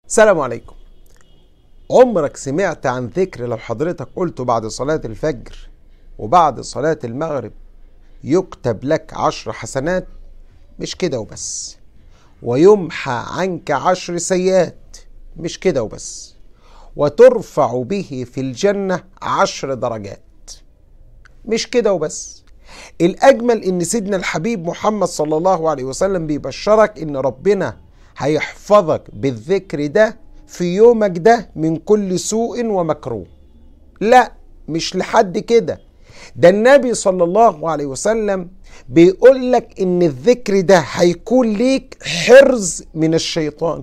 السلام عليكم عمرك سمعت عن ذكر لو حضرتك قلته بعد صلاة الفجر وبعد صلاة المغرب يكتب لك عشر حسنات مش كده وبس ويمحى عنك عشر سيئات مش كده وبس وترفع به في الجنة عشر درجات مش كده وبس الأجمل إن سيدنا الحبيب محمد صلى الله عليه وسلم بيبشرك إن ربنا هيحفظك بالذكر ده في يومك ده من كل سوء ومكروه لا مش لحد كده ده النبي صلى الله عليه وسلم بيقول لك ان الذكر ده هيكون ليك حرز من الشيطان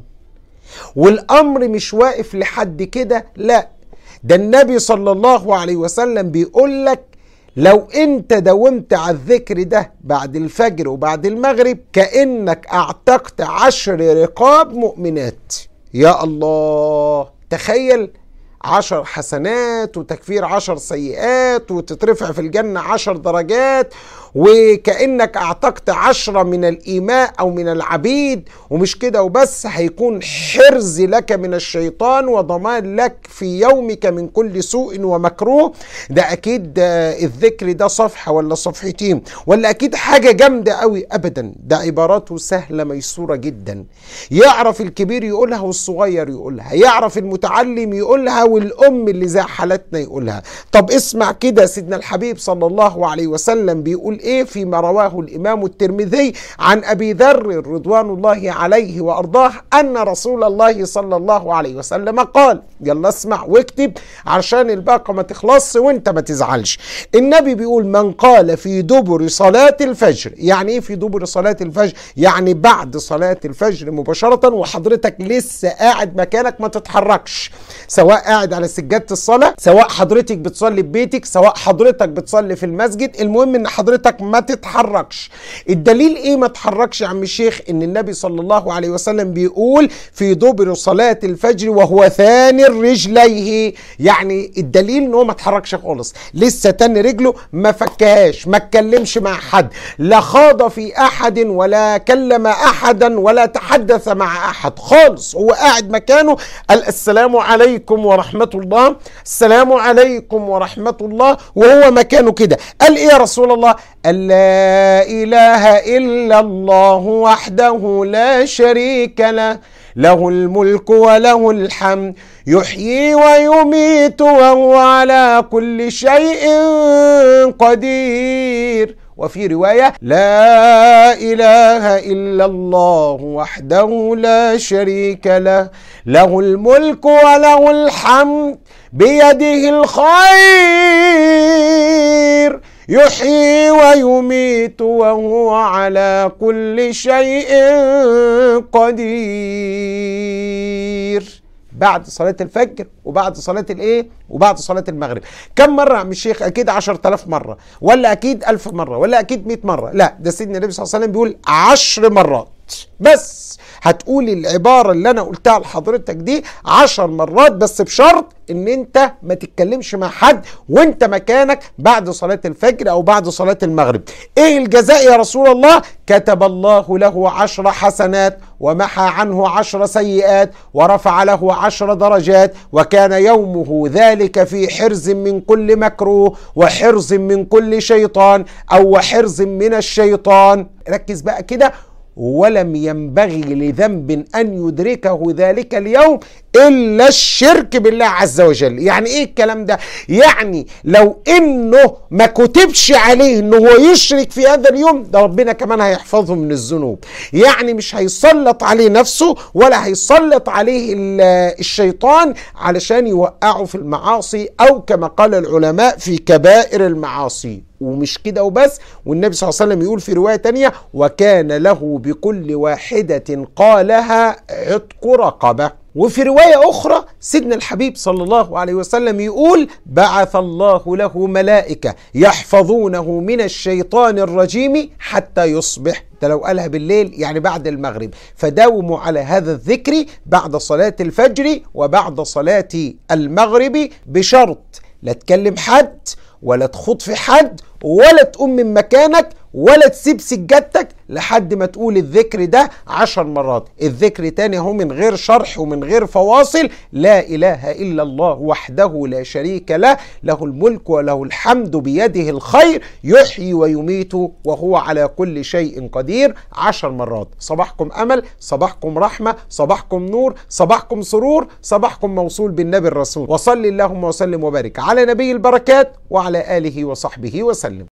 والامر مش واقف لحد كده لا ده النبي صلى الله عليه وسلم بيقول لك لو انت داومت على الذكر ده بعد الفجر وبعد المغرب كانك اعتقت عشر رقاب مؤمنات يا الله تخيل عشر حسنات وتكفير عشر سيئات وتترفع في الجنة عشر درجات وكأنك اعتقت عشرة من الإيماء أو من العبيد ومش كده وبس هيكون حرز لك من الشيطان وضمان لك في يومك من كل سوء ومكروه ده أكيد الذكر ده صفحة ولا صفحتين ولا أكيد حاجة جامدة قوي أبدا ده عباراته سهلة ميسورة جدا يعرف الكبير يقولها والصغير يقولها يعرف المتعلم يقولها والأم اللي زي حالتنا يقولها طب اسمع كده سيدنا الحبيب صلى الله عليه وسلم بيقول ايه فيما رواه الامام الترمذي عن ابي ذر رضوان الله عليه وارضاه ان رسول الله صلى الله عليه وسلم قال يلا اسمع واكتب عشان الباقه ما تخلصش وانت ما تزعلش النبي بيقول من قال في دبر صلاه الفجر يعني ايه في دبر صلاه الفجر يعني بعد صلاه الفجر مباشره وحضرتك لسه قاعد مكانك ما تتحركش سواء قاعد على سجاده الصلاه سواء حضرتك بتصلي في بيتك سواء حضرتك بتصلي في المسجد المهم ان حضرتك ما تتحركش الدليل ايه ما تتحركش يا عم الشيخ ان النبي صلى الله عليه وسلم بيقول في دبر صلاة الفجر وهو ثاني رجليه يعني الدليل ان هو ما اتحركش خالص لسه تاني رجله ما فكهاش ما اتكلمش مع حد لا خاض في احد ولا كلم احدا ولا تحدث مع احد خالص هو قاعد مكانه قال السلام عليكم ورحمة الله السلام عليكم ورحمة الله وهو مكانه كده قال ايه يا رسول الله قال لا إله إلا الله وحده لا شريك له له الملك وله الحمد يحيي ويميت وهو على كل شيء قدير وفي رواية لا إله إلا الله وحده لا شريك له له الملك وله الحمد بيده الخير يحيي ويميت وهو على كل شيء قدير بعد صلاة الفجر وبعد صلاة الايه وبعد صلاة المغرب كم مرة يا عم الشيخ اكيد عشر تلاف مرة ولا اكيد الف مرة ولا اكيد مئة مرة لا ده سيدنا النبي صلى الله عليه وسلم بيقول عشر مرات بس هتقولي العبارة اللي أنا قلتها لحضرتك دي عشر مرات بس بشرط إن أنت ما تتكلمش مع حد وأنت مكانك بعد صلاة الفجر أو بعد صلاة المغرب إيه الجزاء يا رسول الله كتب الله له عشر حسنات ومحى عنه عشر سيئات ورفع له عشر درجات وكان يومه ذلك في حرز من كل مكروه وحرز من كل شيطان أو وحرز من الشيطان ركز بقى كده ولم ينبغي لذنب ان يدركه ذلك اليوم الا الشرك بالله عز وجل يعني ايه الكلام ده يعني لو انه ما كتبش عليه انه هو يشرك في هذا اليوم ده ربنا كمان هيحفظه من الذنوب يعني مش هيسلط عليه نفسه ولا هيسلط عليه الشيطان علشان يوقعه في المعاصي او كما قال العلماء في كبائر المعاصي ومش كده وبس والنبي صلى الله عليه وسلم يقول في رواية تانية وكان له بكل واحدة قالها عتق رقبة وفي رواية أخرى سيدنا الحبيب صلى الله عليه وسلم يقول بعث الله له ملائكة يحفظونه من الشيطان الرجيم حتى يصبح ده لو قالها بالليل يعني بعد المغرب فداوموا على هذا الذكر بعد صلاة الفجر وبعد صلاة المغرب بشرط لا تكلم حد ولا تخوض في حد ولا تقوم من مكانك ولا تسيب سجادتك لحد ما تقول الذكر ده عشر مرات الذكر تاني هو من غير شرح ومن غير فواصل لا إله إلا الله وحده لا شريك له له الملك وله الحمد بيده الخير يحيي ويميت وهو على كل شيء قدير عشر مرات صباحكم أمل صباحكم رحمة صباحكم نور صباحكم سرور صباحكم موصول بالنبي الرسول وصل اللهم وسلم وبارك على نبي البركات وعلى آله وصحبه وسلم